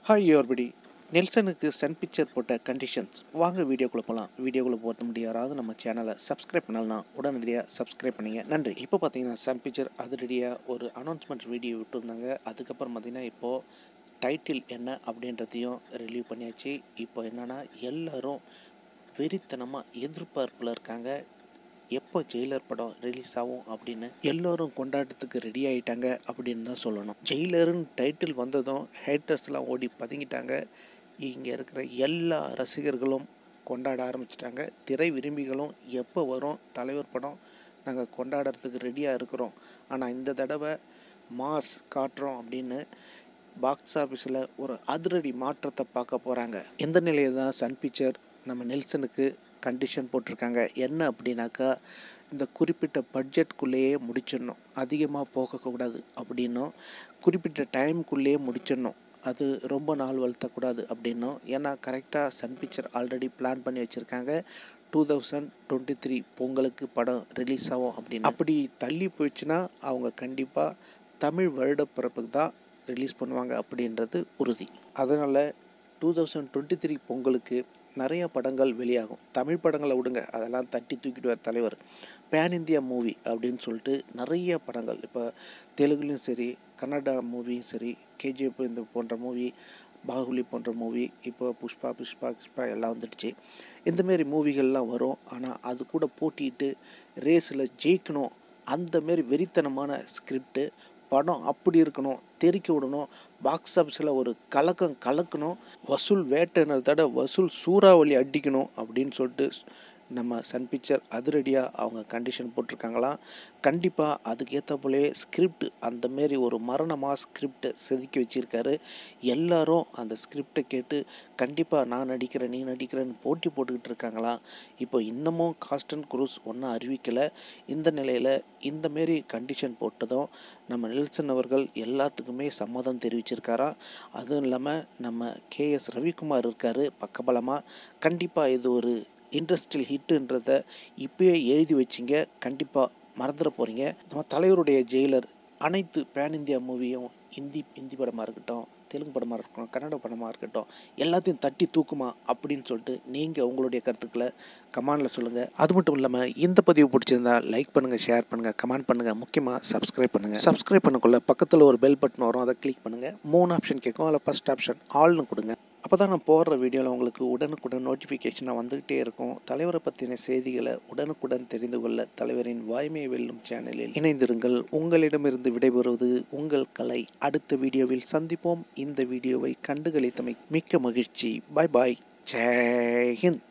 hi யோர்படி நெல்சனுக்கு சன் பிக்சர் போட்ட கண்டிஷன்ஸ் வாங்க வீடியோக்குள்ளே போகலாம் வீடியோக்குள்ளே போகிறது முடியும் யாராவது நம்ம சேனலை சப்ஸ்கிரைப் பண்ணலாம் உடனடியாக சப்ஸ்கிரைப் பண்ணிங்க நன்றி இப்போ பார்த்தீங்கன்னா சன் பிக்சர் அதிரடியாக ஒரு அனௌன்ஸ்மெண்ட் வீடியோ விட்டுருந்தாங்க அதுக்கப்புறம் பார்த்தீங்கன்னா இப்போது டைட்டில் என்ன அப்படின்றதையும் ரிலீவ் பண்ணியாச்சு இப்போ என்னென்னா எல்லாரும் வெறித்தனமாக எதிர்பார்ப்பில் இருக்காங்க எப்போ ஜெயிலர் படம் ரிலீஸ் ஆகும் அப்படின்னு எல்லோரும் கொண்டாட்டத்துக்கு ரெடி ஆகிட்டாங்க அப்படின்னு தான் சொல்லணும் ஜெயிலருன்னு டைட்டில் வந்ததும் ஹேட்டர்ஸ்லாம் ஓடி பதுங்கிட்டாங்க இங்கே இருக்கிற எல்லா ரசிகர்களும் கொண்டாட ஆரம்பிச்சிட்டாங்க திரை விரும்பிகளும் எப்போ வரும் தலைவர் படம் நாங்கள் கொண்டாடுறதுக்கு ரெடியாக இருக்கிறோம் ஆனால் இந்த தடவை மாஸ் காட்டுறோம் அப்படின்னு பாக்ஸ் ஆஃபீஸில் ஒரு அதிரடி மாற்றத்தை பார்க்க போகிறாங்க எந்த நிலையில் தான் சன் பிக்சர் நம்ம நெல்சனுக்கு கண்டிஷன் போட்டிருக்காங்க என்ன அப்படின்னாக்கா இந்த குறிப்பிட்ட பட்ஜெட்குள்ளேயே முடிச்சிடணும் அதிகமாக போகக்கூடாது அப்படின்னும் குறிப்பிட்ட டைமுக்குள்ளேயே முடிச்சிடணும் அது ரொம்ப நாள் வளர்த்தக்கூடாது அப்படின்னும் ஏன்னா கரெக்டாக சன் பிக்சர் ஆல்ரெடி பிளான் பண்ணி வச்சுருக்காங்க டூ தௌசண்ட் டுவெண்ட்டி த்ரீ பொங்கலுக்கு படம் ரிலீஸ் ஆகும் அப்படின்னு அப்படி தள்ளி போயிடுச்சுன்னா அவங்க கண்டிப்பாக தமிழ் வருடப்பிறப்புக்கு தான் ரிலீஸ் பண்ணுவாங்க அப்படின்றது உறுதி அதனால் டூ தௌசண்ட் டுவெண்ட்டி த்ரீ பொங்கலுக்கு நிறைய படங்கள் வெளியாகும் தமிழ் படங்களை விடுங்க அதெல்லாம் தட்டி தூக்கிடுவார் தலைவர் பேன் இந்தியா மூவி அப்படின்னு சொல்லிட்டு நிறைய படங்கள் இப்போ தெலுங்குலையும் சரி கன்னடா மூவியும் சரி கேஜிஎஃப் இந்த போன்ற மூவி பாகுலி போன்ற மூவி இப்போ புஷ்பா புஷ்பா புஷ்பா எல்லாம் வந்துடுச்சு இந்தமாரி மூவிகள்லாம் வரும் ஆனால் அது கூட போட்டிட்டு ரேஸில் ஜெயிக்கணும் அந்தமாரி வெறித்தனமான ஸ்கிரிப்டு படம் அப்படி இருக்கணும் தெறிக்க விடணும் பாக்ஸ் ஆஃபீஸில் ஒரு கலக்கம் கலக்கணும் வசூல் வேட்டைனதோட வசூல் சூறாவளி அடிக்கணும் அப்படின்னு சொல்லிட்டு நம்ம சன் பிக்சர் அதிரடியாக அவங்க கண்டிஷன் போட்டிருக்காங்களாம் கண்டிப்பாக அதுக்கேற்ற போலே ஸ்கிரிப்ட் அந்தமாரி ஒரு மரணமாக ஸ்கிரிப்டை செதுக்கி வச்சுருக்காரு எல்லாரும் அந்த ஸ்கிரிப்டை கேட்டு கண்டிப்பாக நான் நடிக்கிறேன் நீ நடிக்கிறேன்னு போட்டி போட்டுக்கிட்டு இருக்காங்களாம் இப்போ இன்னமும் காஸ்ட் அண்ட் குரூஸ் ஒன்றும் அறிவிக்கலை இந்த நிலையில் இந்தமாரி கண்டிஷன் போட்டதும் நம்ம நெல்சன் அவர்கள் எல்லாத்துக்குமே சம்மதம் தெரிவிச்சிருக்காராம் அதுவும் இல்லாமல் நம்ம கேஎஸ் ரவிக்குமார் இருக்கார் பக்கபலமாக கண்டிப்பாக இது ஒரு இண்டஸ்ட்ரியல் ஹிட்டுன்றத இப்பயே எழுதி வச்சிங்க கண்டிப்பாக மறந்துட போகிறீங்க நம்ம தலைவருடைய ஜெயிலர் அனைத்து பேன் இந்தியா மூவியும் ஹிந்தி ஹிந்தி படமாக இருக்கட்டும் தெலுங்கு படமாக இருக்கட்டும் கன்னட படமாக இருக்கட்டும் எல்லாத்தையும் தட்டி தூக்குமா அப்படின்னு சொல்லிட்டு நீங்கள் உங்களுடைய கருத்துக்களை கமெண்டில் சொல்லுங்கள் அது மட்டும் இல்லாமல் இந்த பதிவு பிடிச்சிருந்தா லைக் பண்ணுங்கள் ஷேர் பண்ணுங்கள் கமெண்ட் பண்ணுங்கள் முக்கியமாக சப்ஸ்கிரைப் பண்ணுங்கள் சப்ஸ்கிரைப் பண்ணக்குள்ள பக்கத்தில் ஒரு பெல் பட்டன் வரும் அதை கிளிக் பண்ணுங்கள் மூணு ஆப்ஷன் கேட்கும் அதில் ஃபஸ்ட் ஆப்ஷன் ஆல்னு கொடுங்க அப்போ தான் நான் போடுற வீடியோவில் உங்களுக்கு உடனுக்குடன் நோட்டிஃபிகேஷனாக வந்துக்கிட்டே இருக்கும் தலைவரை பற்றின செய்திகளை உடனுக்குடன் தெரிந்து கொள்ள தலைவரின் வாய்மை வெல்லும் சேனலில் இணைந்திருங்கள் உங்களிடமிருந்து விடைபெறுவது உங்கள் கலை அடுத்த வீடியோவில் சந்திப்போம் இந்த வீடியோவை கண்டுகளித்தமை மிக்க மகிழ்ச்சி பாய் பாய் ஜெய் ஹிந்த்